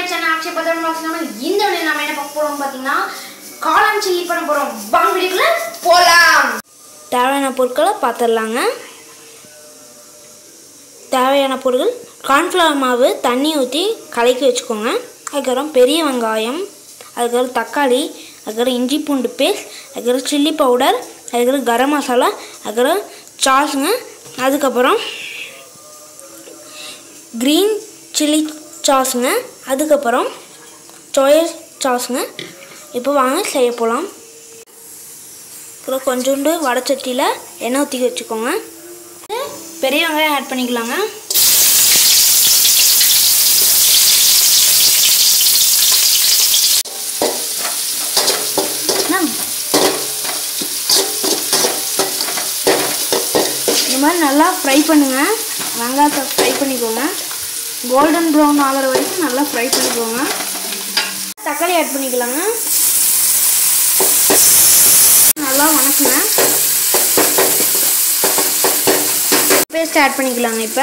Channel Akshay பத்திரம் box நம்ம இந்த வீடியோ நம்ம என்ன பார்க்க போறோம் பார்த்தீங்கன்னா காளான் சில்லி பண்ண போறோம் வாங்க வீடியோக்குள்ள போலாம் தேவையான பொருட்களை பார்த்துடலாங்க தேவையான பொருட்கள் கார்ன்ஃப்ளவர் மாவு தண்ணி ஊற்றி கலக்கி வச்சுக்கோங்க அதுக்கப்புறம் பெரிய வெங்காயம் அதுக்கப்புறம் தக்காளி அதுக்கப்புறம் இஞ்சி பூண்டு பேஸ்ட் அதுக்கப்புறம் சில்லி பவுடர் அதுக்கப்புறம் கரம் மசாலா அதுக்கப்புறம் சாஸுங்க அதுக்கப்புறம் க்ரீன் சில்லி சாஸுங்க அதுக்கப்புறம் சோயா சாஸுங்க இப்போ வாங்க செய்ய போகலாம் அப்புறம் கொஞ்சோண்டு வடச்சட்டியில் எண்ணெய் ஊற்றி வச்சுக்கோங்க பெரிய வெங்காயம் ஆட் பண்ணிக்கலாங்க அண்ணா. இந்த மாதிரி நல்லா ஃப்ரை பண்ணுங்க வெங்காயத்தை ஃப்ரை பண்ணிக்கோங்க கோல்டன் ப்ரௌன் ஆகிற வரைக்கும் நல்லா ஃப்ரை பண்ணிக்கோங்க தக்காளி ஆட் பண்ணிக்கலாங்க நல்லா வணக்குங்க பேஸ்ட் ஆட் பண்ணிக்கலாங்க இப்போ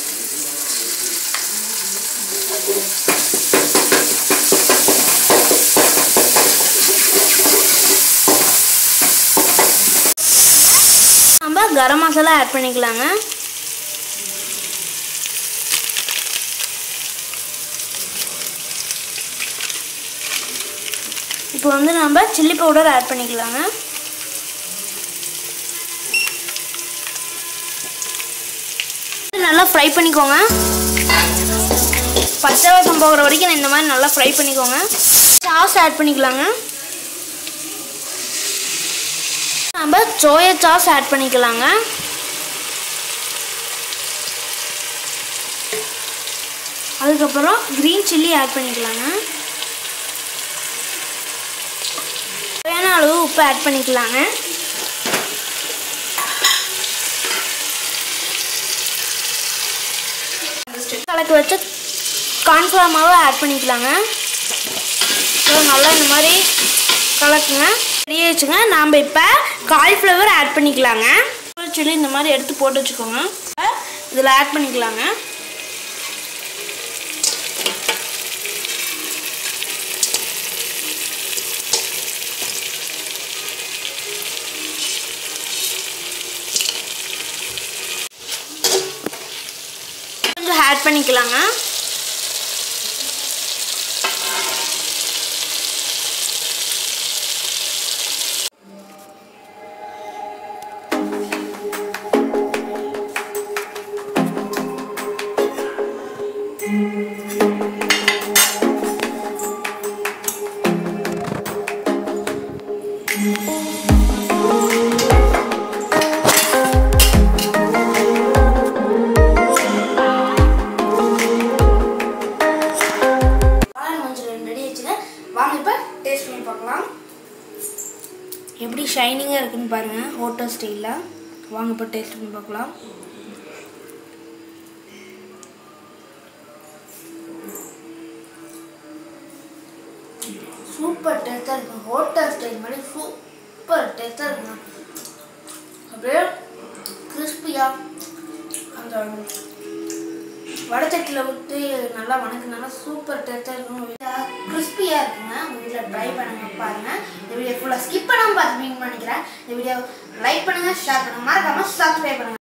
நம்ம கரம் மசாலா ஆட் பண்ணிக்கலாங்க இப்போ வந்து நம்ம சில்லி பவுடர் ஆட் பண்ணிக்கலாங்க நல்லா ஃப்ரை பண்ணிக்கோங்க பச்சை வாசம் போகிற வரைக்கும் இந்த மாதிரி நல்லா ஃப்ரை பண்ணிக்கோங்க சாஸ் ஆட் பண்ணிக்கலாங்க நம்ம சோயா சாஸ் ஆட் பண்ணிக்கலாங்க அதுக்கப்புறம் க்ரீன் சில்லி ஆட் பண்ணிக்கலாங்க தேவையான அளவு உப்பு ஆட் பண்ணிக்கலாங்க கலக்கி வச்ச கார்ன்ஃப்ளவர் மாவை ஆட் பண்ணிக்கலாங்க அப்புறம் நல்லா இந்த மாதிரி கலக்குங்க ரெடி ஆயிடுச்சுங்க நாம் இப்போ காலிஃப்ளவர் ஆட் பண்ணிக்கலாங்க சில்லி இந்த மாதிரி எடுத்து போட்டு வச்சுக்கோங்க இதில் ஆட் பண்ணிக்கலாங்க கொஞ்சம் ஆட் பண்ணிக்கலாங்க காளான் மஞ்சள் ரெடி ஆச்சுங்க வாங்க இப்போ டேஸ்ட் பண்ணி பார்க்கலாம் எப்படி ஷைனிங்காக இருக்குன்னு பாருங்கள் ஹோட்டல் ஸ்டைலில் வாங்க இப்போ டேஸ்ட் பண்ணி பார்க்கலாம் சூப்பர் டேஸ்ட்டாக இருக்கும் ஹோட்டல் ஸ்டைல் மாதிரி சூப்பர் டேஸ்ட்டாக இருக்குங்க அப்படியே கிறிஸ்பியாக அந்த வடச்சட்டியில் விட்டு நல்லா வணக்குனால சூப்பர் டேஸ்ட்டாக இருக்கும் கிறிஸ்பியாக இருக்குங்க உங்கள் வீட்டில் ட்ரை பண்ணுங்க பாருங்கள் இந்த வீடியோ ஃபுல்லாக ஸ்கிப் பண்ணாமல் பார்த்துப்பீங்கன்னு நினைக்கிறேன் இந்த வீடியோ லைக் பண்ணுங்கள் ஷேர் பண்ணுங்கள் மறக்காமல் சப்ஸ்கிரைப் பண்ணுங்கள்